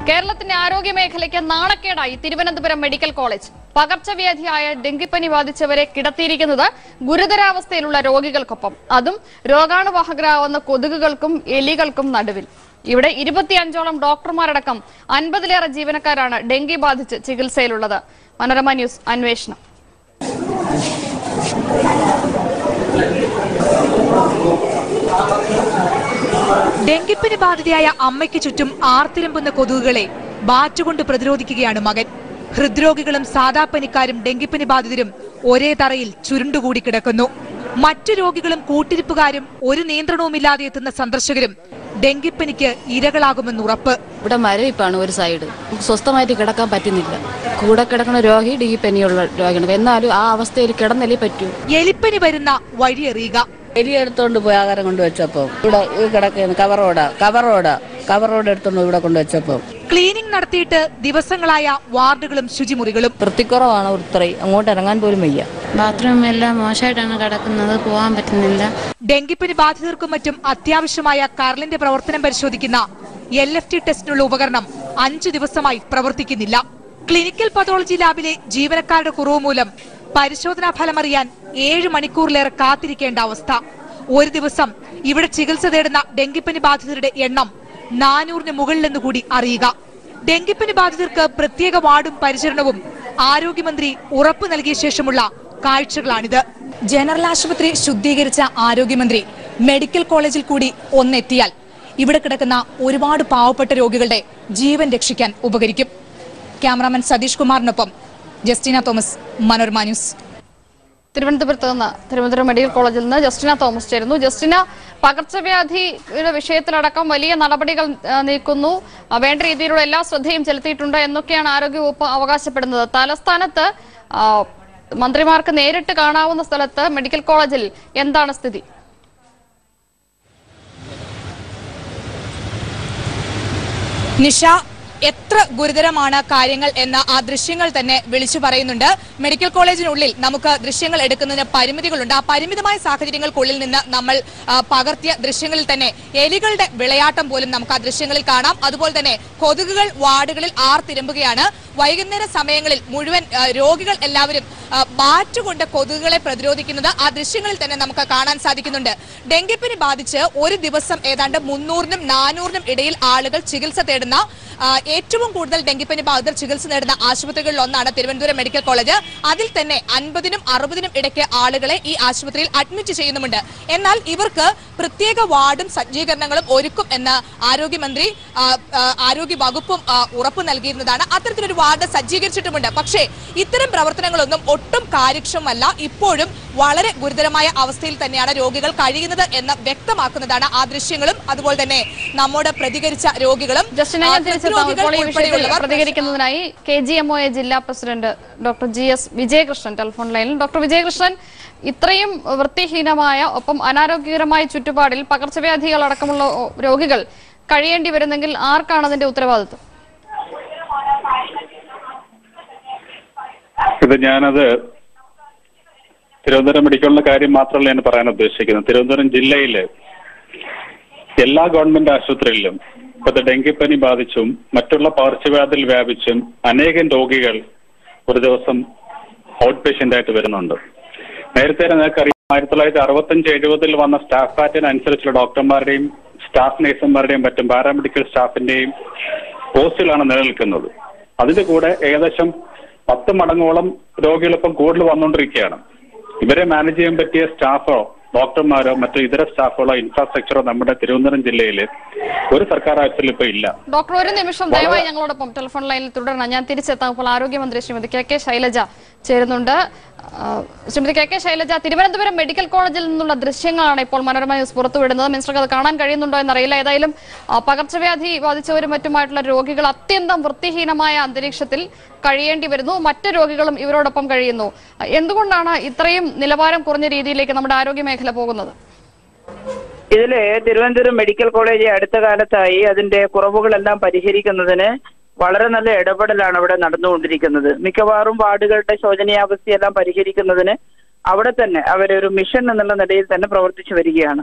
കേരളത്തിന്റെ ആരോഗ്യ മേഖലയ്ക്ക് നാണക്കേടായി തിരുവനന്തപുരം മെഡിക്കൽ കോളേജ് പകർച്ചവ്യാധിയായ ഡെങ്കിപ്പനി ബാധിച്ചവരെ കിടത്തിയിരിക്കുന്നത് ഗുരുതരാവസ്ഥയിലുള്ള രോഗികൾക്കൊപ്പം അതും രോഗാണുവാഹകരാവുന്ന കൊതുകുകൾക്കും എലികൾക്കും നടുവിൽ ഇവിടെ ഇരുപത്തിയഞ്ചോളം ഡോക്ടർമാരടക്കം അൻപതിലേറെ ജീവനക്കാരാണ് ഡെങ്കി ബാധിച്ച് ചികിത്സയിലുള്ളത് മനോരമ ന്യൂസ് അന്വേഷണം ഡെങ്കിപ്പനി ബാധിതയായ അമ്മയ്ക്ക് ചുറ്റും ആർത്തിരമ്പുന്ന കൊതുകുകളെ ബാറ്റുകൊണ്ട് പ്രതിരോധിക്കുകയാണ് മകൻ ഹൃദ്രോഗികളും സാധാ പനിക്കാരും ഡെങ്കിപ്പനി ബാധിതരും ഒരേ തറയിൽ ചുരുണ്ടുകൂടി കിടക്കുന്നു മറ്റു രോഗികളും കൂട്ടിരിപ്പുകാരും ഒരു നിയന്ത്രണവുമില്ലാതെ എത്തുന്ന സന്ദർശകരും ഡെങ്കിപ്പനിക്ക് ഇരകളാകുമെന്ന് ഉറപ്പ് ഇവിടെ മരവിപ്പാണ് ഒരു സൈഡ് സ്വസ്ഥമായിട്ട് കിടക്കാൻ പറ്റുന്നില്ല കൂടെ കിടക്കുന്ന രോഗി ഡെങ്കിപ്പനിയുള്ള രോഗിയാണ് എന്നാലും ആ അവസ്ഥയിൽ കിടന്നല്ലേ പറ്റൂ എലിപ്പനി വരുന്ന വഴിയെറിയുക എലി എടുത്തോണ്ട് പോയി ആഹാരം കൊണ്ട് വെച്ചപ്പോ ഇവിടെ ഈ കിടക്കുന്ന കവറോട കവറോട കവറോട് എടുത്തോണ്ട് ഇവിടെ കൊണ്ട് വെച്ചപ്പോ ക്ലീനിംഗ് നടത്തിയിട്ട് ദിവസങ്ങളായ വാർഡുകളും ശുചിമുറികളും വൃത്തിക്കുറവാണ് ഇത്രയും അങ്ങോട്ട് ഇറങ്ങാൻ പോലും വയ്യ ബാത്റൂം എല്ലാം മോശമായിട്ടാണ് കിടക്കുന്നത് പോകാൻ പറ്റുന്നില്ല ഡെങ്കിപ്പനി ബാധിതർക്കും മറ്റും അത്യാവശ്യമായ കരളിന്റെ പ്രവർത്തനം പരിശോധിക്കുന്ന എൽ എഫ് ടി ടെസ്റ്റിനുള്ള ഉപകരണം അഞ്ചു ദിവസമായി പ്രവർത്തിക്കുന്നില്ല ക്ലിനിക്കൽ പതോളജി ലാബിലെ ജീവനക്കാരുടെ കുറവ് മൂലം പരിശോധനാ ഫലമറിയാൻ ഏഴ് മണിക്കൂറിലേറെ കാത്തിരിക്കേണ്ട അവസ്ഥ ഒരു ദിവസം ഇവിടെ ചികിത്സ തേടുന്ന ഡെങ്കിപ്പനി ബാധിതരുടെ എണ്ണം നാനൂറിന് മുകളിലെന്ന് കൂടി അറിയുക ഡെങ്കിപ്പനി ബാധിതർക്ക് പ്രത്യേക വാർഡും പരിചരണവും ആരോഗ്യമന്ത്രി ഉറപ്പു നൽകിയ ശേഷമുള്ള കാഴ്ചകളാണിത് ജനറൽ ആശുപത്രി ശുദ്ധീകരിച്ച ആരോഗ്യമന്ത്രി മെഡിക്കൽ കോളേജിൽ കൂടി ഒന്നെത്തിയാൽ ഇവിടെ കിടക്കുന്ന ഒരുപാട് പാവപ്പെട്ട രോഗികളുടെ ജീവൻ രക്ഷിക്കാൻ ഉപകരിക്കും ക്യാമറാമാൻ സതീഷ് കുമാറിനൊപ്പം ജസ്റ്റിന തോമസ് മനോരമ ന്യൂസ് തിരുവനന്തപുരത്ത് നിന്ന് തിരുവനന്തപുരം മെഡിക്കൽ കോളേജിൽ നിന്ന് ജസ്റ്റിന തോമസ് ചേരുന്നു ജസ്റ്റിന പകർച്ചവ്യാധിയുടെ വിഷയത്തിലടക്കം വലിയ നടപടികൾ ആ, നീക്കുന്നു ആ, വേണ്ട രീതിയിലുള്ള എല്ലാ ശ്രദ്ധയും ചെലുത്തിയിട്ടുണ്ട് എന്നൊക്കെയാണ് ആരോഗ്യവകുപ്പ് അവകാശപ്പെടുന്നത് തലസ്ഥാനത്ത് ആ, മന്ത്രിമാർക്ക് നേരിട്ട് കാണാവുന്ന സ്ഥലത്ത് മെഡിക്കൽ കോളേജിൽ എന്താണ് സ്ഥിതി നിഷ എത്ര ഗുരുതരമാണ് കാര്യങ്ങൾ എന്ന ആ ദൃശ്യങ്ങൾ തന്നെ വിളിച്ചു പറയുന്നുണ്ട് മെഡിക്കൽ കോളേജിനുള്ളിൽ നമുക്ക് ദൃശ്യങ്ങൾ എടുക്കുന്നതിന് പരിമിതികളുണ്ട് ആ പരിമിതമായ സാഹചര്യങ്ങൾക്കുള്ളിൽ നിന്ന് നമ്മൾ ആ, പകർത്തിയ ദൃശ്യങ്ങളിൽ തന്നെ എലികളുടെ വിളയാട്ടം പോലും നമുക്ക് ആ ദൃശ്യങ്ങളിൽ കാണാം അതുപോലെ തന്നെ കൊതുകുകൾ വാർഡുകളിൽ ആർത്തിരമ്പുകയാണ് വൈകുന്നേര സമയങ്ങളിൽ മുഴുവൻ ആ, രോഗികൾ എല്ലാവരും ആ, ബാറ്റ് കൊണ്ട് കൊതുകുകളെ പ്രതിരോധിക്കുന്നത് ആ ദൃശ്യങ്ങളിൽ തന്നെ നമുക്ക് കാണാൻ സാധിക്കുന്നുണ്ട് ഡെങ്കിപ്പനി ബാധിച്ച് ഒരു ദിവസം ഏതാണ്ട് മുന്നൂറിനും നാനൂറിനും ഇടയിൽ ആളുകൾ ചികിത്സ തേടുന്ന ആ, ഏറ്റവും കൂടുതൽ ഡെങ്കിപ്പനി ബാധിതർ ചികിത്സ നേടുന്ന ആശുപത്രികളിൽ ഒന്നാണ് തിരുവനന്തപുരം മെഡിക്കൽ കോളേജ് അതിൽ തന്നെ അൻപതിനും അറുപതിനും ഇടയ്ക്ക് ആളുകളെ ഈ ആശുപത്രിയിൽ അഡ്മിറ്റ് ചെയ്യുന്നുമുണ്ട് എന്നാൽ ഇവർക്ക് പ്രത്യേക വാർഡും സജ്ജീകരണങ്ങളും ഒരുക്കും എന്ന് ആരോഗ്യമന്ത്രി ആ, ആ, ആരോഗ്യ വകുപ്പും ആ, ഉറപ്പ് നൽകിയിരുന്നതാണ് അത്തരത്തിലൊരു വാർഡ് സജ്ജീകരിച്ചിട്ടുമുണ്ട് പക്ഷേ ഇത്തരം പ്രവർത്തനങ്ങളൊന്നും ഒട്ടും കാര്യക്ഷമമല്ല ഇപ്പോഴും വളരെ ഗുരുതരമായ അവസ്ഥയിൽ തന്നെയാണ് രോഗികൾ കഴിയുന്നത് എന്ന് വ്യക്തമാക്കുന്നതാണ് ആ ദൃശ്യങ്ങളും അതുപോലെ തന്നെ നമ്മോട് പ്രതികരിച്ച രോഗികളും ജസ്റ്റിന ആ, ഞാൻ തിരിച്ചെത്താം ഹൃദ്രോഗികൾ ഇപ്പോൾ ഈ വിഷയത്തിൽ ഉൾപ്പെടെയുള്ളവർ പ്രതികരിക്കുന്നതിനായി K G M O A ജില്ലാ president doctor G S Vijayakrishnan telephone ലൈനിൽ ഡോക്ടർ വിജയകൃഷ്ണൻ ഇത്രയും വൃത്തിഹീനമായ ഒപ്പം അനാരോഗ്യകരമായ ചുറ്റുപാടിൽ പകർച്ചവ്യാധികൾ അടക്കമുള്ള ഓ, രോഗികൾ കഴിയേണ്ടി വരുന്നെങ്കിൽ ആർക്കാണ് അതിന്റെ ഉത്തരവാദിത്വം ഇത് ഞാനത് തിരുവനന്തപുരം മെഡിക്കലിന്റെ കാര്യം മാത്രമല്ല ഞാൻ പറയാൻ ഉദ്ദേശിക്കുന്നത് തിരുവനന്തപുരം ജില്ലയിലെ എല്ലാ ഗവൺമെന്റ് ആശുപത്രികളിലും ഇപ്പോഴത്തെ ഡെങ്കിപ്പനി ബാധിച്ചും മറ്റുള്ള പകർച്ചവ്യാധിയിൽ വ്യാപിച്ചും അനേകം രോഗികൾ ഒരു ദിവസം ഔട്ട് പേഷ്യന്റ് ആയിട്ട് വരുന്നുണ്ട് നേരത്തെ നിങ്ങൾക്കറിയാം ആയിരത്തി തൊള്ളായിരത്തി അറുപത്തഞ്ച് എഴുപതിൽ വന്ന സ്റ്റാഫ് പാറ്റേൺ അനുസരിച്ചുള്ള ഡോക്ടർമാരുടെയും സ്റ്റാഫ് നഴ്സുമാരുടെയും മറ്റും പാരാമെഡിക്കൽ സ്റ്റാഫിന്റെയും പോസ്റ്റുകളാണ് നിലനിൽക്കുന്നത് അതിന്റെ കൂടെ ഏകദേശം പത്ത് മടങ്ങോളം രോഗികൾ ഇപ്പം കൂടുതൽ വന്നുകൊണ്ടിരിക്കുകയാണ് ഇവരെ മാനേജ് ചെയ്യാൻ പറ്റിയ സ്റ്റാഫോ ഡോക്ടർമാരോ മറ്റു ഇതര സ്റ്റാഫുകളോ ഇൻഫ്രാസ്ട്രക്ചറോ നമ്മുടെ തിരുവനന്തപുരം ജില്ലയിൽ ഒരു സർക്കാർ ആശുപത്രിയിൽ ഇപ്പൊ ഇല്ല ഡോക്ടർ ഒരു നിമിഷം ദയവായി ഞങ്ങളോടൊപ്പം ടെലിഫോൺ ലൈനിൽ തുടരണം ഞാൻ തിരിച്ചെത്താം ഇപ്പോൾ ആരോഗ്യമന്ത്രി ശ്രീമതി കെ കെ ശൈലജ ചേരുന്നുണ്ട് ആ, Shrimati K K Shailaja Thiruvananthapuram medical കോളേജിൽ നിന്നുള്ള ദൃശ്യങ്ങളാണ് ഇപ്പോൾ മനോരമ ന്യൂസ് പുറത്തുവിടുന്നത് മിനിസ്റ്റർക്ക് അത് കാണാൻ കഴിയുന്നുണ്ടോ എന്നറിയില്ല ഏതായാലും ആ, പകർച്ചവ്യാധി ബാധിച്ചവരും മറ്റുമായിട്ടുള്ള രോഗികൾ അത്യന്തം വൃത്തിഹീനമായ അന്തരീക്ഷത്തിൽ കഴിയേണ്ടി വരുന്നു മറ്റു രോഗികളും ഇവരോടൊപ്പം കഴിയുന്നു എന്തുകൊണ്ടാണ് ഇത്രയും നിലവാരം കുറഞ്ഞ രീതിയിലേക്ക് നമ്മുടെ ആരോഗ്യ മേഖല പോകുന്നത് ഇതില് തിരുവനന്തപുരം മെഡിക്കൽ കോളേജ് അടുത്ത കാലത്തായി അതിന്റെ കുറവുകളെല്ലാം പരിഹരിക്കുന്നതിന് വളരെ നല്ല ഇടപെടലാണ് അവിടെ നടന്നുകൊണ്ടിരിക്കുന്നത് മിക്കവാറും വാർഡുകളുടെ ശോചനീയാവസ്ഥയെല്ലാം പരിഹരിക്കുന്നതിന് അവിടെ തന്നെ അവരൊരു മിഷൻ എന്നുള്ള നിലയിൽ തന്നെ പ്രവർത്തിച്ചു വരികയാണ്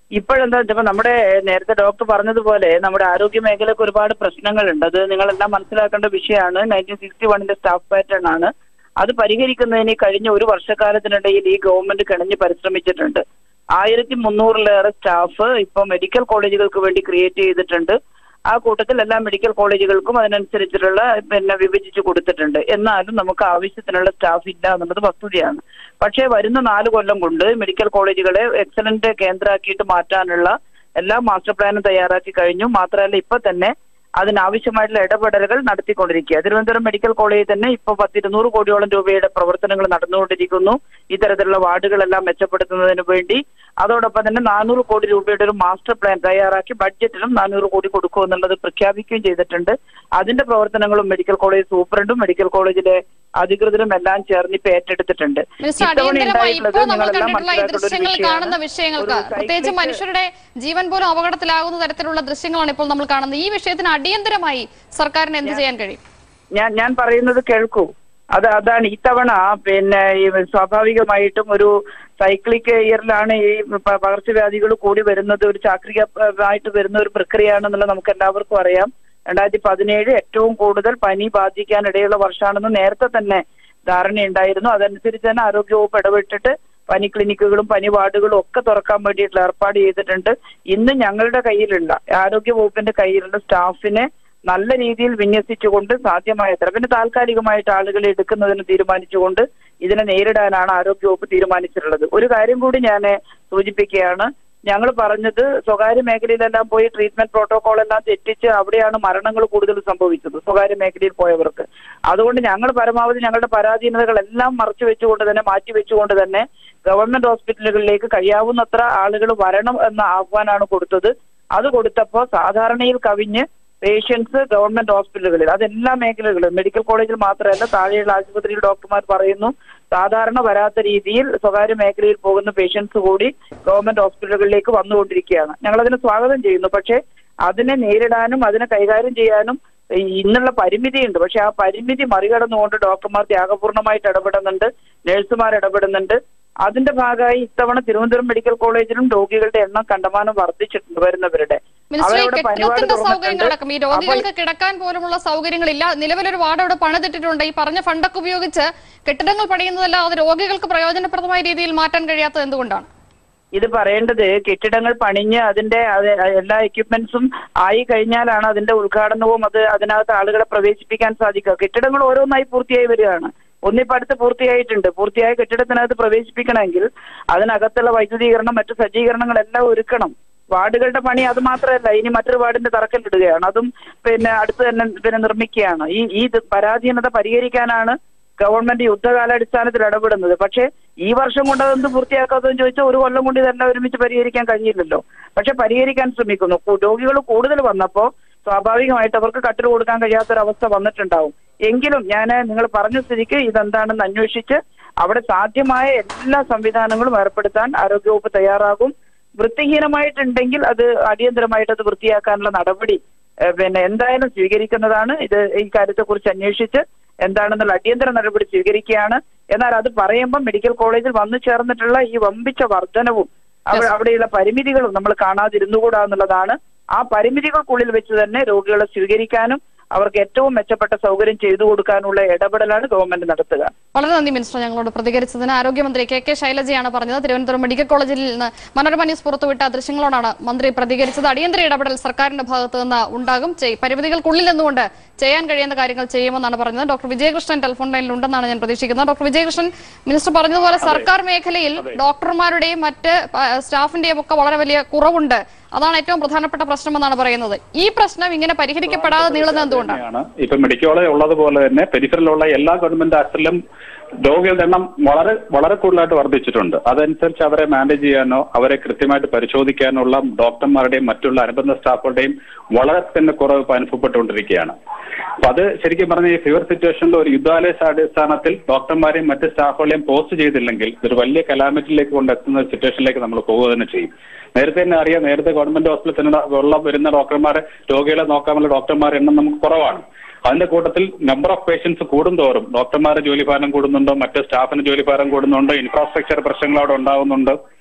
ഇപ്പോഴെന്താ വെച്ചപ്പോ നമ്മുടെ നേരത്തെ ഡോക്ടർ പറഞ്ഞതുപോലെ നമ്മുടെ ആരോഗ്യ മേഖലയ്ക്ക് ഒരുപാട് പ്രശ്നങ്ങളുണ്ട് അത് നിങ്ങളെല്ലാം മനസ്സിലാക്കേണ്ട വിഷയമാണ് നയൻറ്റീൻ സിക്സ്റ്റി വണ്ണിന്റെ സ്റ്റാഫ് പാറ്റേൺ ആണ് അത് പരിഹരിക്കുന്നതിന് ഈ കഴിഞ്ഞ ഒരു വർഷക്കാലത്തിനിടയിൽ ഈ ഗവൺമെന്റ് കിണഞ്ഞ് പരിശ്രമിച്ചിട്ടുണ്ട് ആയിരത്തി മുന്നൂറിലേറെ സ്റ്റാഫ് ഇപ്പൊ മെഡിക്കൽ കോളേജുകൾക്ക് വേണ്ടി ക്രിയേറ്റ് ചെയ്തിട്ടുണ്ട് ആ കൂട്ടത്തിൽ എല്ലാ മെഡിക്കൽ കോളേജുകൾക്കും അതിനനുസരിച്ചിട്ടുള്ള പിന്നെ വിഭജിച്ച് കൊടുത്തിട്ടുണ്ട് എന്നാലും നമുക്ക് ആവശ്യത്തിനുള്ള സ്റ്റാഫ് ഇല്ല എന്നുള്ളത് വസ്തുതയാണ് പക്ഷേ വരുന്ന നാല് കൊല്ലം കൊണ്ട് മെഡിക്കൽ കോളേജുകളെ എക്സലന്റ് കേന്ദ്രമാക്കിയിട്ട് മാറ്റാനുള്ള എല്ലാ മാസ്റ്റർ പ്ലാനും തയ്യാറാക്കി കഴിഞ്ഞു മാത്രമല്ല ഇപ്പൊ തന്നെ അതിനാവശ്യമായിട്ടുള്ള ഇടപെടലുകൾ നടത്തിക്കൊണ്ടിരിക്കുക തിരുവനന്തപുരം മെഡിക്കൽ കോളേജിൽ തന്നെ ഇപ്പൊ പത്തിരുന്നൂറ് കോടിയോളം രൂപയുടെ പ്രവർത്തനങ്ങൾ നടന്നുകൊണ്ടിരിക്കുന്നു ഇത്തരത്തിലുള്ള വാർഡുകളെല്ലാം മെച്ചപ്പെടുത്തുന്നതിന് വേണ്ടി അതോടൊപ്പം തന്നെ നാനൂറ് കോടി രൂപയുടെ ഒരു മാസ്റ്റർ പ്ലാൻ തയ്യാറാക്കി ബഡ്ജറ്റിലും നാനൂറ് കോടി കൊടുക്കും എന്നുള്ളത് പ്രഖ്യാപിക്കുകയും ചെയ്തിട്ടുണ്ട് അതിന്റെ പ്രവർത്തനങ്ങളും മെഡിക്കൽ കോളേജ് സൂപ്രണ്ടും മെഡിക്കൽ കോളേജിലെ അധികൃതരും എല്ലാം ചേർന്ന് ഇപ്പൊ ഏറ്റെടുത്തിട്ടുണ്ട് മിനിസ്റ്റർ ഇത്തവണ അടിയന്തരമായി ഉണ്ടായിട്ടുള്ളത് ഇപ്പോൾ നമ്മൾ നിങ്ങളെല്ലാം കണ്ടിട്ടുള്ള ഈ മനസ്സിലാക്കേണ്ട ഒരു ദൃശ്യങ്ങൾ വിഷയമാണ്. കാണുന്ന വിഷയങ്ങൾക്ക് ഒരു പ്രത്യേകിച്ച് cyclic- മനുഷ്യരുടെ ജീവൻ പോലും അപകടത്തിലാകുന്ന തരത്തിലുള്ള ദൃശ്യങ്ങളാണ് ഇപ്പോൾ നമ്മൾ കാണുന്നത് ഈ വിഷയത്തിന് അടിയന്തരമായി സർക്കാരിന് എന്ത് ചെയ്യാൻ കഴിയും ഞാൻ ഞാൻ പറയുന്നത് കേൾക്കൂ അത് അതാണ് ഇത്തവണ പിന്നെ ഈ സ്വാഭാവികമായിട്ടും ഒരു സൈക്ലിക് ഇയറിലാണ് ഈ പ- പകർച്ചവ്യാധികൾ കൂടി വരുന്നത് ഒരു ചാക്രികമായിട്ട് വരുന്ന ഒരു പ്രക്രിയയാണെന്നുള്ളത് നമുക്ക് എല്ലാവർക്കും അറിയാം രണ്ടായിരത്തി പതിനേഴ് ഏറ്റവും കൂടുതൽ പനി ബാധിക്കാനിടയുള്ള വർഷമാണെന്ന് നേരത്തെ തന്നെ ധാരണയുണ്ടായിരുന്നു അതനുസരിച്ച് തന്നെ ആരോഗ്യവകുപ്പ് ഇടപെട്ടിട്ട് പനി ക്ലിനിക്കുകളും പനി വാർഡുകളും ഒക്കെ തുറക്കാൻ വേണ്ടിയിട്ടുള്ള ഏർപ്പാട് ചെയ്തിട്ടുണ്ട് ഇന്ന് ഞങ്ങളുടെ കയ്യിലുള്ള ആരോഗ്യ വകുപ്പിന്റെ കയ്യിലുള്ള സ്റ്റാഫിനെ നല്ല രീതിയിൽ വിന്യസിച്ചുകൊണ്ട് സാധ്യമായത്ര പിന്നെ താൽക്കാലികമായിട്ട് ആളുകളെ എടുക്കുന്നതിന് തീരുമാനിച്ചുകൊണ്ട് ഇതിനെ നേരിടാനാണ് ആരോഗ്യവകുപ്പ് തീരുമാനിച്ചിട്ടുള്ളത് ഒരു കാര്യം കൂടി ഞാൻ സൂചിപ്പിക്കുകയാണ് ഞങ്ങൾ പറഞ്ഞത് സ്വകാര്യ മേഖലയിലെല്ലാം പോയി ട്രീറ്റ്മെന്റ് പ്രോട്ടോകോൾ എല്ലാം തെറ്റിച്ച് അവിടെയാണ് മരണങ്ങൾ കൂടുതൽ സംഭവിച്ചത് സ്വകാര്യ മേഖലയിൽ പോയവർക്ക് അതുകൊണ്ട് ഞങ്ങൾ പരമാവധി ഞങ്ങളുടെ പരാധീനതകളെല്ലാം മറച്ചു വെച്ചുകൊണ്ട് തന്നെ മാറ്റി വെച്ചുകൊണ്ട് തന്നെ ഗവൺമെന്റ് ഹോസ്പിറ്റലുകളിലേക്ക് കഴിയാവുന്നത്ര ആളുകൾ വരണം എന്ന ആഹ്വാനമാണ് കൊടുത്തത് അത് കൊടുത്തപ്പോൾ സാധാരണയിൽ കവിഞ്ഞ് പേഷ്യൻസ് ഗവൺമെന്റ് ഹോസ്പിറ്റലുകളിൽ അതെല്ലാ മേഖലകളിലും മെഡിക്കൽ കോളേജിൽ മാത്രമല്ല താഴെയുള്ള ആശുപത്രിയിൽ ഡോക്ടർമാർ പറയുന്നു സാധാരണ വരാത്ത രീതിയിൽ സ്വകാര്യ മേഖലയിൽ പോകുന്ന പേഷ്യൻസ് കൂടി ഗവൺമെന്റ് ഹോസ്പിറ്റലുകളിലേക്ക് വന്നുകൊണ്ടിരിക്കുകയാണ് ഞങ്ങൾ അതിനെ സ്വാഗതം ചെയ്യുന്നു പക്ഷേ അതിനെ നേരിടാനും അതിനെ കൈകാര്യം ചെയ്യാനും ഈ ഇന്നുള്ള പരിമിതിയുണ്ട് പക്ഷെ ആ പരിമിതി മറികടന്നുകൊണ്ട് ഡോക്ടർമാർ ത്യാഗപൂർണ്ണമായിട്ട് ഇടപെടുന്നുണ്ട് നഴ്സുമാർ ഇടപെടുന്നുണ്ട് അതിന്റെ ഭാഗമായി ഇത്തവണ തിരുവനന്തപുരം മെഡിക്കൽ കോളേജിലും രോഗികളുടെ എണ്ണം കണ്ടമാനം വർദ്ധിച്ചിട്ടുണ്ട് വരുന്നവരുടെ മിനിസ്റ്റർ ഈ അവരവിടെ പനിവാർഡ് കെട്ടിടത്തിന്റെ തുറന്നിട്ടുണ്ട്. സൗകര്യങ്ങളടക്കം ഈ രോഗികൾക്ക് കിടക്കാൻ പോലുമുള്ള സൗകര്യങ്ങളില്ല നിലവിലൊരു വാർഡ് അവിടെ പണിതിട്ടിട്ടുണ്ട് ഈ പറഞ്ഞ ഫണ്ടൊക്കെ ഉപയോഗിച്ച് കെട്ടിടങ്ങൾ പണിയുന്നതല്ല അത് രോഗികൾക്ക് പ്രയോജനപ്രദമായ രീതിയിൽ മാറ്റാൻ കഴിയാത്തത് എന്തുകൊണ്ടാണ് ഇത് പറയേണ്ടത് കെട്ടിടങ്ങൾ പണിഞ്ഞ് അതിന്റെ അത് എല്ലാ എക്യുപ്മെന്റ്സും ആയി കഴിഞ്ഞാലാണ് അതിന്റെ ഉദ്ഘാടനവും അത് അതിനകത്ത് ആളുകളെ പ്രവേശിപ്പിക്കാൻ സാധിക്കുക കെട്ടിടങ്ങൾ ഓരോന്നായി പൂർത്തിയായി വരികയാണ് ഒന്നിപ്പോ അടുത്ത് പൂർത്തിയായിട്ടുണ്ട് പൂർത്തിയായ കെട്ടിടത്തിനകത്ത് പ്രവേശിപ്പിക്കണമെങ്കിൽ അതിനകത്തുള്ള വൈദ്യുതീകരണം മറ്റു സജ്ജീകരണങ്ങളെല്ലാം ഒരുക്കണം വാർഡുകളുടെ പണി അത് മാത്രമല്ല ഇനി മറ്റൊരു വാർഡിന്റെ തറക്കല്ലിടുകയാണ് അതും പിന്നെ അടുത്ത് തന്നെ പിന്നെ നിർമ്മിക്കുകയാണ് ഈ ഈ ഇത് പരാധീനത പരിഹരിക്കാനാണ് ഗവൺമെന്റ് യുദ്ധകാലാടിസ്ഥാനത്തിൽ ഇടപെടുന്നത് പക്ഷേ ഈ വർഷം കൊണ്ട് അതൊന്ന് പൂർത്തിയാക്കാത്തതെന്ന് ചോദിച്ചാൽ ഒരു കൊല്ലം കൊണ്ട് ഇതെല്ലാം ഒരുമിച്ച് പരിഹരിക്കാൻ കഴിയില്ലല്ലോ പക്ഷെ പരിഹരിക്കാൻ ശ്രമിക്കുന്നു കു- രോഗികൾ കൂടുതൽ വന്നപ്പോ സ്വാഭാവികമായിട്ട് അവർക്ക് കട്ടിൽ കൊടുക്കാൻ കഴിയാത്തൊരവസ്ഥ വന്നിട്ടുണ്ടാവും എങ്കിലും ഞാൻ നിങ്ങൾ പറഞ്ഞ സ്ഥിതിക്ക് ഇതെന്താണെന്ന് അന്വേഷിച്ച് അവിടെ സാധ്യമായ എല്ലാ സംവിധാനങ്ങളും ഏർപ്പെടുത്താൻ ആരോഗ്യവകുപ്പ് തയ്യാറാകും വൃത്തിഹീനമായിട്ടുണ്ടെങ്കിൽ അത് അടിയന്തരമായിട്ട് അത് വൃത്തിയാക്കാനുള്ള നടപടി ഏഹ് പിന്നെ എന്തായാലും സ്വീകരിക്കുന്നതാണ് ഇത് ഈ കാര്യത്തെക്കുറിച്ച് അന്വേഷിച്ച് എന്താണെന്നുള്ള അടിയന്തര നടപടി സ്വീകരിക്കുകയാണ് എന്നാൽ അത് പറയുമ്പോൾ മെഡിക്കൽ കോളേജിൽ വന്നു ചേർന്നിട്ടുള്ള ഈ വമ്പിച്ച വർധനവും അവ- അവിടെയുള്ള പരിമിതികളും നമ്മൾ കാണാതിരുന്നുകൂടാ എന്നുള്ളതാണ് ആ പരിമിതികൾക്കുള്ളിൽ വെച്ച് തന്നെ രോഗികളെ സ്വീകരിക്കാനും അവർക്ക് ഏറ്റവും മെച്ചപ്പെട്ട സൗകര്യം ചെയ്തു കൊടുക്കാനുള്ള ഇടപെടലാണ് ഗവൺമെന്റ് നടത്തുക വളരെ നന്ദി മിനിസ്റ്റർ ഞങ്ങളോട് പ്രതികരിച്ചതിന് ആരോഗ്യമന്ത്രി കെ കെ ശൈലജയാണ് പറഞ്ഞത് തിരുവനന്തപുരം മെഡിക്കൽ കോളേജിൽ നിന്ന് മനോരമ ന്യൂസ് പുറത്തുവിട്ട ദൃശ്യങ്ങളോടാണ് മന്ത്രി പ്രതികരിച്ചത് അടിയന്തര ഇടപെടൽ സർക്കാരിന്റെ ഭാഗത്ത് നിന്ന് ഉണ്ടാകും ചെയ്- പരിമിതികൾക്കുള്ളിൽ നിന്നുകൊണ്ട് ചെയ്യാൻ കഴിയുന്ന കാര്യങ്ങൾ ചെയ്യുമെന്നാണ് പറഞ്ഞത് ഡോക്ടർ വിജയകൃഷ്ണൻ ടെലിഫോൺ ലൈനിൽ ഉണ്ടെന്നാണ് ഞാൻ പ്രതീക്ഷിക്കുന്നത് ഡോക്ടർ വിജയകൃഷ്ണൻ മിനിസ്റ്റർ പറഞ്ഞതുപോലെ സർക്കാർ മേഖലയിൽ ഡോക്ടർമാരുടെയും മറ്റ് പ- സ്റ്റാഫിന്റെയും ഒക്കെ വളരെ വലിയ കുറവുണ്ട് അതാണ് ഏറ്റവും പ്രധാനപ്പെട്ട പ്രശ്നമെന്നാണ് പറയുന്നത് ഈ പ്രശ്നം ഇങ്ങനെ പരിഹരിക്കപ്പെടാതെ നീളുന്നത് എന്തുകൊണ്ടാണ് തന്നെയാണ് ഇപ്പൊ മെഡിക്കൽ കോളേജ് ഉള്ളതുപോലെ തന്നെ പെരിഫറലുള്ള എല്ലാ ഗവൺമെന്റ് ആശുപത്രിയിലും രോഗികളുടെ എണ്ണം വളരെ വളരെ കൂടുതലായിട്ട് വർദ്ധിച്ചിട്ടുണ്ട് അതനുസരിച്ച് അവരെ മാനേജ് ചെയ്യാനോ അവരെ കൃത്യമായിട്ട് പരിശോധിക്കാനുള്ള ഡോക്ടർമാരുടെയും മറ്റുള്ള അനുബന്ധ സ്റ്റാഫുകളുടെയും വളരെ തന്നെ കുറവ് ഇപ്പൊ അനുഭവപ്പെട്ടുകൊണ്ടിരിക്കുകയാണ് അപ്പൊ അത് ശരിക്കും പറഞ്ഞ ഈ ഫീവർ സിറ്റുവേഷനിൽ ഒരു യുദ്ധാലയ അടിസ്ഥാനത്തിൽ ഡോക്ടർമാരെയും മറ്റ് സ്റ്റാഫുകളെയും പോസ്റ്റ് ചെയ്തില്ലെങ്കിൽ ഇതൊരു വലിയ കലാമിറ്റിയിലേക്ക് കൊണ്ടെത്തുന്ന സിറ്റുവേഷനിലേക്ക് നമ്മൾ പോവുക തന്നെ ചെയ്യും നേരത്തെ തന്നെ അറിയാം നേരത്തെ ഗവൺമെന്റ് ഹോസ്പിറ്റലിൽ തന്നെ ഉള്ള വരുന്ന ഡോക്ടർമാരെ രോഗികളെ നോക്കാനുള്ള ഡോക്ടർമാരുടെ എണ്ണം നമുക്ക് കുറവാണ് അതിന്റെ കൂട്ടത്തിൽ നമ്പർ ഓഫ് പേഷ്യൻസ് കൂടുന്തോറും ഡോക്ടർമാരുടെ ജോലിഭാരം കൂടുന്നുണ്ടോ മറ്റ് സ്റ്റാഫിന് ജോലിഭാരം കൂടുന്നുണ്ടോ ഇൻഫ്രാസ്ട്രക്ചർ പ്രശ്നങ്ങൾ അവിടെ ഉണ്ടാകുന്നുണ്ട്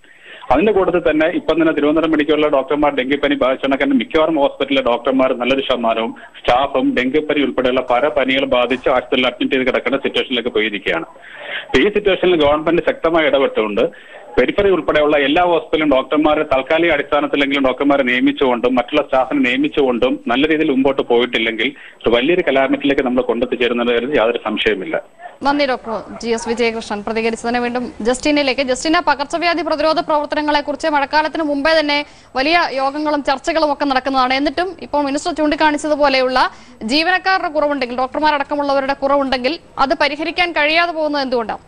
അതിന്റെ കൂട്ടത്തിൽ തന്നെ ഇപ്പം തന്നെ തിരുവനന്തപുരം മെഡിക്കലിലെ ഡോക്ടർമാർ ഡെങ്കിപ്പനി ബാധിച്ചുണ്ടെങ്കിൽ മിക്കവാറും ഹോസ്പിറ്റലിലെ ഡോക്ടർമാർ നല്ലൊരു ശതമാനവും സ്റ്റാഫും ഡെങ്കിപ്പനി ഉൾപ്പെടെയുള്ള പല പനികൾ ബാധിച്ച് ആശുപത്രിയിൽ അഡ്മിറ്റ് ചെയ്ത് കിടക്കുന്ന സിറ്റുവേഷനിലേക്ക് പോയിരിക്കുകയാണ് അപ്പൊ ഈ സിറ്റുവേഷനിൽ ഗവൺമെന്റ് ശക്തമായി ഇടപെട്ടുകൊണ്ട് പെരിഫറി ഉൾപ്പെടെയുള്ള എല്ലാ ഹോസ്പിറ്റലും ഡോക്ടർമാരെ താൽക്കാലിക അടിസ്ഥാനത്തിലെങ്കിലും ഡോക്ടർമാരെ നിയമിച്ചുകൊണ്ടും മറ്റുള്ള സ്റ്റാഫിനെ നിയമിച്ചുകൊണ്ടും നല്ല രീതിയിൽ മുമ്പോട്ട് പോയിട്ടില്ലെങ്കിൽ ഒരു വലിയൊരു കലാമിറ്റിലേക്ക് നമ്മൾ കൊണ്ടെത്തിച്ചേരുന്നത് യാതൊരു സംശയമില്ല നന്ദി ഡോക്ടർ ജി എസ് വിജയകൃഷ്ണൻ പ്രതികരിച്ചതിന് വീണ്ടും ജസ്റ്റിനിലേക്ക് ജസ്റ്റിന പകർച്ചവ്യാധി പ്രതിരോധ പ്രവർത്തനങ്ങളെ കുറിച്ച് മഴക്കാലത്തിന് മുമ്പേ തന്നെ വലിയ യോഗങ്ങളും ചർച്ചകളും ഒക്കെ നടക്കുന്നതാണ് എന്നിട്ടും ഇപ്പോൾ മിനിസ്റ്റർ ചൂണ്ടിക്കാണിച്ചതുപോലെയുള്ള ജീവനക്കാരുടെ കുറവുണ്ടെങ്കിൽ ഡോക്ടർമാരടക്കമുള്ളവരുടെ കുറവുണ്ടെങ്കിൽ അത് പരിഹരിക്കാൻ കഴിയാതെ പോകുന്നത് എന്തുകൊണ്ടാണ്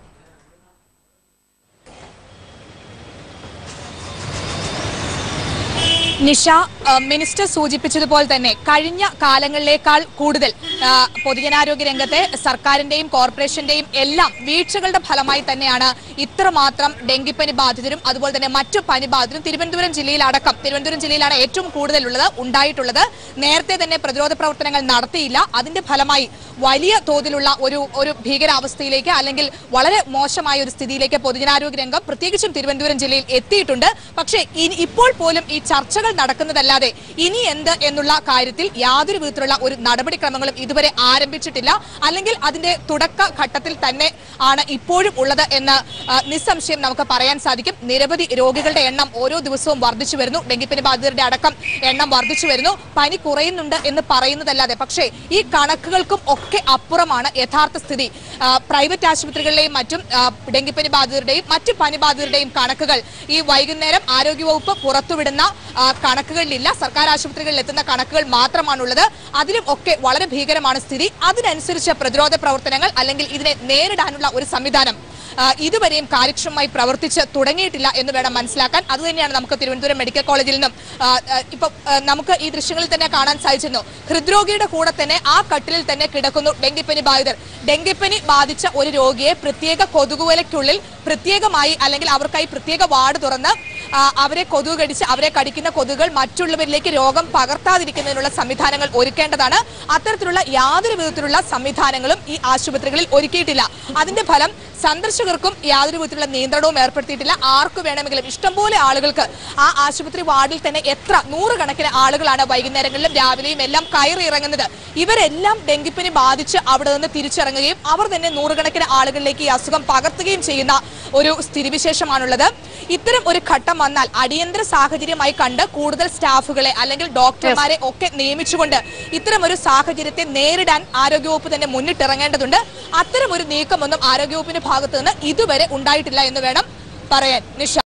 നിഷ ആ, മിനിസ്റ്റർ സൂചിപ്പിച്ചതുപോലെ തന്നെ കഴിഞ്ഞ കാലങ്ങളിലേക്കാൾ കൂടുതൽ ആ, പൊതുജനാരോഗ്യ രംഗത്തെ സർക്കാരിന്റെയും കോർപ്പറേഷന്റെയും എല്ലാം വീഴ്ചകളുടെ ഫലമായി തന്നെയാണ് ഇത്രമാത്രം ഡെങ്കിപ്പനി ബാധിതരും അതുപോലെ തന്നെ മറ്റു പനി ബാധിതരും തിരുവനന്തപുരം ജില്ലയിൽ അടക്കം തിരുവനന്തപുരം ജില്ലയിലാണ് ഏറ്റവും കൂടുതലുള്ളത് ഉണ്ടായിട്ടുള്ളത് നേരത്തെ തന്നെ പ്രതിരോധ പ്രവർത്തനങ്ങൾ നടത്തിയില്ല അതിന്റെ ഫലമായി വലിയ തോതിലുള്ള ഒരു ഒരു ഭീകരാവസ്ഥയിലേക്ക് അല്ലെങ്കിൽ വളരെ മോശമായ ഒരു സ്ഥിതിയിലേക്ക് പൊതുജനാരോഗ്യ രംഗം പ്രത്യേകിച്ചും തിരുവനന്തപുരം ജില്ലയിൽ എത്തിയിട്ടുണ്ട് പക്ഷേ ഇനി ഇപ്പോൾ പോലും ഈ ചർച്ചകൾ നടക്കുന്നതല്ലാതെ ഇനി എന്ത് എന്നുള്ള കാര്യത്തിൽ യാതൊരു വിധത്തിലുള്ള ഒരു നടപടിക്രമങ്ങളും ഇതുവരെ ആരംഭിച്ചിട്ടില്ല അല്ലെങ്കിൽ അതിന്റെ തുടക്ക ഘട്ടത്തിൽ തന്നെ ആണ് ഇപ്പോഴും ഉള്ളത് എന്ന് ആ, നിസ്സംശയം നമുക്ക് പറയാൻ സാധിക്കും നിരവധി രോഗികളുടെ എണ്ണം ഓരോ ദിവസവും വർദ്ധിച്ചു വരുന്നു ഡെങ്കിപ്പനി ബാധിതരുടെ അടക്കം എണ്ണം വർദ്ധിച്ചു വരുന്നു പനി കുറയുന്നുണ്ട് എന്ന് പറയുന്നതല്ലാതെ പക്ഷേ ഈ കണക്കുകൾക്കും ഒക്കെ അപ്പുറമാണ് യഥാർത്ഥ സ്ഥിതി ആ, പ്രൈവറ്റ് ആശുപത്രികളിലെയും മറ്റും ആ, ഡെങ്കിപ്പനി ബാധിതരുടെയും മറ്റു പനി ബാധിതരുടെയും കണക്കുകൾ ഈ വൈകുന്നേരം ആരോഗ്യവകുപ്പ് പുറത്തുവിടുന്ന ആ, കണക്കുകളിലില്ല സർക്കാർ ആശുപത്രികളിൽ എത്തുന്ന കണക്കുകൾ മാത്രമാണുള്ളത് അതിലും ഒക്കെ വളരെ ഭീകരമാണ് സ്ഥിതി അതിനനുസരിച്ച് പ്രതിരോധ പ്രവർത്തനങ്ങൾ അല്ലെങ്കിൽ ഇതിനെ നേരിടാനുള്ള ഒരു സംവിധാനം ആ, ഇതുവരെയും കാര്യക്ഷമമായി പ്രവർത്തിച്ച് തുടങ്ങിയിട്ടില്ല എന്ന് വേണം മനസ്സിലാക്കാൻ അതുതന്നെയാണ് നമുക്ക് തിരുവനന്തപുരം മെഡിക്കൽ കോളേജിൽ നിന്നും ആ, ആ, ഇപ്പൊ ആ, നമുക്ക് ഈ ദൃശ്യങ്ങളിൽ തന്നെ കാണാൻ സാധിച്ചിരുന്നു ഹൃദ്രോഗിയുടെ കൂടെ തന്നെ ആ കട്ടിലിൽ തന്നെ കിടക്കുന്നു ഡെങ്കിപ്പനി ബാധിതർ ഡെങ്കിപ്പനി ബാധിച്ച ഒരു രോഗിയെ പ്രത്യേക കൊതുകുവലയ്ക്കുള്ളിൽ പ്രത്യേകമായി അല്ലെങ്കിൽ അവർക്കായി പ്രത്യേക വാർഡ് തുറന്ന് ആ, അവരെ കൊതുക് കടിച്ച് അവരെ കടിക്കുന്ന കൊതുകുകൾ മറ്റുള്ളവരിലേക്ക് രോഗം പകർത്താതിരിക്കുന്നതിനുള്ള സംവിധാനങ്ങൾ ഒരുക്കേണ്ടതാണ് അത്തരത്തിലുള്ള യാതൊരു വിധത്തിലുള്ള സംവിധാനങ്ങളും ഈ ആശുപത്രികളിൽ ഒരുക്കിയിട്ടില്ല അതിന്റെ ഫലം സന്ദർശകർക്കും യാതൊരു വിധത്തിലുള്ള നിയന്ത്രണവും ഏർപ്പെടുത്തിയിട്ടില്ല ആർക്കു വേണമെങ്കിലും ഇഷ്ടംപോലെ ആളുകൾക്ക് ആ ആശുപത്രി വാർഡിൽ തന്നെ എത്ര നൂറുകണക്കിന് ആളുകളാണ് വൈകുന്നേരങ്ങളിലും രാവിലെയും എല്ലാം കയറി ഇറങ്ങുന്നത് ഇവരെല്ലാം ഡെങ്കിപ്പനി ബാധിച്ച് അവിടെ നിന്ന് തിരിച്ചിറങ്ങുകയും അവർ തന്നെ നൂറുകണക്കിന് ആളുകളിലേക്ക് ഈ അസുഖം പകർത്തുകയും ചെയ്യുന്ന ഒരു സ്ഥിതിവിശേഷമാണുള്ളത് ഇത്തരം ഒരു ഘട്ടം വന്നാൽ അടിയന്തര സാഹചര്യമായി കണ്ട് കൂടുതൽ സ്റ്റാഫുകളെ അല്ലെങ്കിൽ ഡോക്ടർമാരെ ഒക്കെ നിയമിച്ചുകൊണ്ട് ഇത്തരം ഒരു സാഹചര്യത്തെ നേരിടാൻ ആരോഗ്യവകുപ്പ് തന്നെ മുന്നിട്ടിറങ്ങേണ്ടതുണ്ട് അത്തരം ഒരു നീക്കമൊന്നും ആരോഗ്യവകുപ്പിന്റെ ഭാഗത്ത് നിന്ന് ഇതുവരെ ഉണ്ടായിട്ടില്ല എന്ന് വേണം പറയാൻ നിഷ